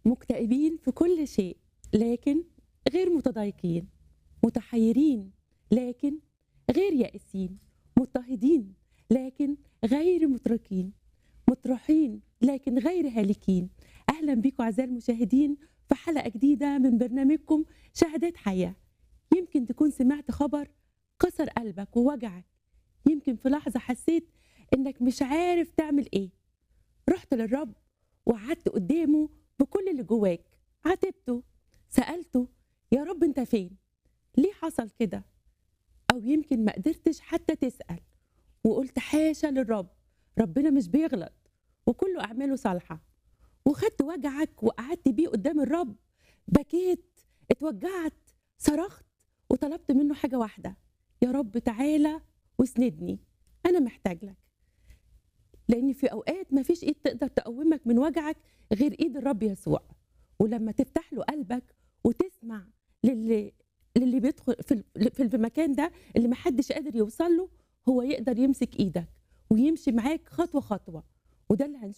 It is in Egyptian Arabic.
مكتئبين في كل شيء لكن غير متضايقين متحيرين لكن غير يائسين مضطهدين لكن غير متركين مطرحين لكن غير هالكين اهلا بكم اعزائي المشاهدين في حلقه جديده من برنامجكم شهادات حياه يمكن تكون سمعت خبر كسر قلبك ووجعك يمكن في لحظه حسيت انك مش عارف تعمل ايه رحت للرب وقعدت قدامه بكل اللي جواك عاتبته سالته يا رب انت فين ليه حصل كده او يمكن ما قدرتش حتى تسال وقلت حاشا للرب ربنا مش بيغلط وكله اعماله صالحه وخدت وجعك وقعدت بيه قدام الرب بكيت اتوجعت صرخت وطلبت منه حاجه واحده يا رب تعالى واسندني انا محتاج لك لان في اوقات ما فيش ايد تقدر تقومك من وجعك غير ايد الرب يسوع ولما تفتح له قلبك وتسمع للي للي بيدخل في في المكان ده اللي محدش قادر يوصل له هو يقدر يمسك ايدك ويمشي معاك خطوه خطوه وده اللي